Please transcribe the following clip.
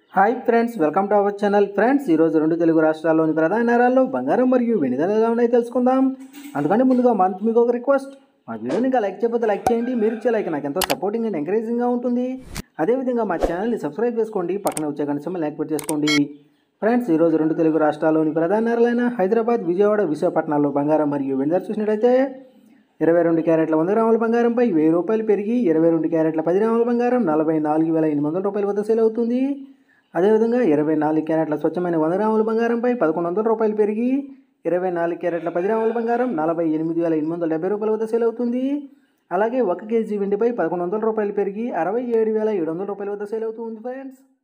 hi friends welcome to our channel friends ఈరోజు రెండు తెలుగు రాష్ట్రాల్లోని ప్రధాన నగరాల్లో బంగారం మరియు వెండి ధరలు ఎలా ఉన్నాయో తెలుసుకుందాం అందుకని ముందుగా మంత్ మీకు ఒక రిక్వెస్ట్ మా వీడియోని ఇంకా లైక్ చేయకపోతే లైక్ చేయండి మీరు ఇచ్చే లైక్ నాకు ఎంతో సపోర్టింగ్ అండ్ ఎంకరేజింగ్గా ఉంటుంది అదేవిధంగా మా ఛానల్ని సబ్స్క్రైబ్ చేసుకోండి పక్కన వచ్చే కనీసం యాక్టివేట్ చేసుకోండి ఫ్రెండ్స్ ఈరోజు రెండు తెలుగు రాష్ట్రాల్లోని ప్రధాన నగరాలైన హైదరాబాద్ విజయవాడ విశాఖపట్నాల్లో బంగారం మరియు వెండి ధర చూసినట్టయితే ఇరవై రెండు క్యారెట్ల వంద గ్రాముల బంగారంపై వెయ్యి రూపాయలు పెరిగి ఇరవై రెండు క్యారెట్ల పది గ్రాముల బంగారం నలభై నాలుగు వేల ఎనిమిది వందల రూపాయల వద్ద సేల్ అవుతుంది అదేవిధంగా ఇరవై నాలుగు క్యారెట్ల స్వచ్ఛమైన వంద గ్రాముల బంగారంపై పదకొండు వందల రూపాయలు పెరిగి ఇరవై నాలుగు క్యారెట్ల పది గ్రాముల బంగారం నలభై ఎనిమిది వేల ఎనిమిది వందల డెబ్బై రూపాయల వద్ద సేల్ అవుతుంది అలాగే ఒక కేజీ వెండిపై పదకొండు వందల రూపాయలు పెరిగి అరవై ఏడు వేల ఏడు వందల రూపాయల వద్ద సేల్ అవుతుంది ఫ్రెండ్స్